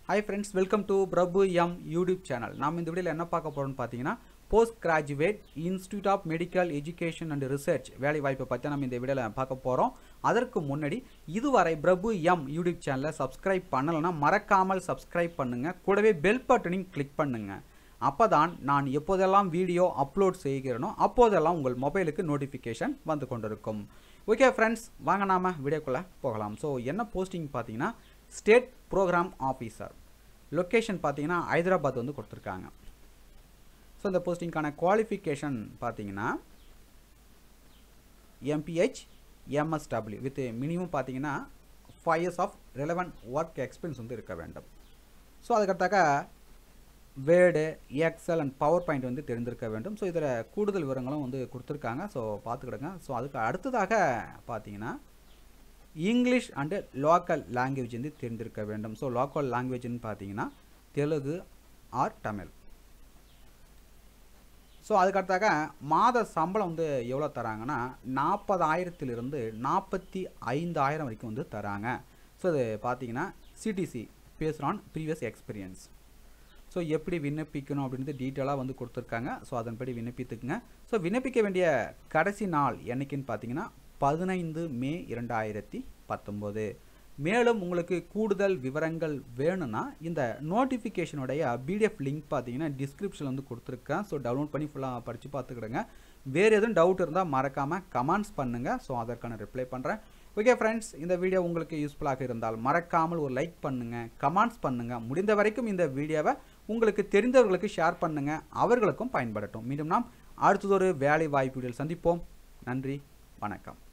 hi friends welcome to Prabhu M YouTube channel நாம் இந்த வீடியோவில் என்ன பார்க்க போகிறோம்னு பார்த்தீங்கன்னா post graduate institute of medical education and research வேலை வாய்ப்பை பற்றி நம்ம இந்த வீடியோவில் பார்க்க போகிறோம் அதற்கு முன்னாடி இதுவரை பிரபு எம் யூடியூப் சேனலை சப்ஸ்கிரைப் பண்ணலைன்னா மறக்காமல் சப்ஸ்கிரைப் பண்ணுங்கள் கூடவே பெல் பட்டனையும் கிளிக் பண்ணுங்கள் அப்போ தான் நான் எப்போதெல்லாம் வீடியோ அப்லோட் செய்கிறேனோ அப்போதெல்லாம் உங்கள் மொபைலுக்கு நோட்டிஃபிகேஷன் வந்து கொண்டிருக்கும் ஓகே ஃப்ரெண்ட்ஸ் வாங்க நாம வீடியோக்குள்ளே போகலாம் ஸோ என்ன போஸ்டிங் பார்த்தீங்கன்னா ஸ்டேட் ப்ரோக்ராம் ஆஃபீஸர் லொக்கேஷன் பார்த்தீங்கன்னா ஹைதராபாத் வந்து கொடுத்துருக்காங்க ஸோ இந்த போஸ்டிங்க்கான குவாலிஃபிகேஷன் பார்த்தீங்கன்னா எம்பிஹெச் எம்எஸ்டபிள்யூ வித் மினிமம் பார்த்தீங்கன்னா five years of relevant work experience வந்து இருக்க வேண்டும் ஸோ அதுக்கடுத்தாக்க word Excel and power point வந்து தெரிந்திருக்க வேண்டும் ஸோ இதில் கூடுதல் விவரங்களும் வந்து கொடுத்துருக்காங்க ஸோ பார்த்துக்கிடுங்க ஸோ அதுக்கு அடுத்ததாக பார்த்தீங்கன்னா இங்கிலீஷ் அண்டு லோக்கல் லாங்குவேஜ் வந்து தெரிந்திருக்க வேண்டும் ஸோ லோக்கல் லாங்குவேஜ்னு பார்த்தீங்கன்னா தெலுங்கு ஆர் தமிழ் ஸோ அதுக்கடுத்தாக மாத சம்பளம் வந்து எவ்வளோ தராங்கன்னா நாற்பதாயிரத்திலிருந்து நாற்பத்தி ஐந்தாயிரம் வரைக்கும் வந்து தராங்க ஸோ இது பார்த்தீங்கன்னா CTC based on previous experience so எப்படி விண்ணப்பிக்கணும் அப்படின்றது டீட்டெயிலாக வந்து கொடுத்துருக்காங்க ஸோ அதன்படி விண்ணப்பித்துக்குங்க ஸோ விண்ணப்பிக்க வேண்டிய கடைசி நாள் என்னைக்குன்னு பார்த்தீங்கன்னா பதினைந்து மே இரண்டாயிரத்தி பத்தொம்போது மேலும் உங்களுக்கு கூடுதல் விவரங்கள் வேணும்னா இந்த நோட்டிஃபிகேஷனுடைய பிடிஎஃப் லிங்க் பார்த்தீங்கன்னா டிஸ்கிரிப்ஷனில் வந்து கொடுத்துருக்கேன் ஸோ டவுன்லோட் பண்ணி ஃபுல்லாக படித்து பார்த்துக்கிடுங்க வேறு எதுவும் டவுட் இருந்தால் மறக்காமல் கமெண்ட்ஸ் பண்ணுங்கள் ஸோ அதற்கான ரிப்ளை பண்ணுறேன் ஓகே ஃப்ரெண்ட்ஸ் இந்த வீடியோ உங்களுக்கு யூஸ்ஃபுல்லாக இருந்தால் மறக்காமல் ஒரு லைக் பண்ணுங்கள் கமெண்ட்ஸ் பண்ணுங்கள் முடிந்த வரைக்கும் இந்த வீடியோவை உங்களுக்கு தெரிந்தவர்களுக்கு ஷேர் பண்ணுங்கள் அவர்களுக்கும் பயன்படட்டும் மீண்டும் நாம் அடுத்ததொரு வேலை வாய்ப்புகளில் சந்திப்போம் நன்றி வணக்கம்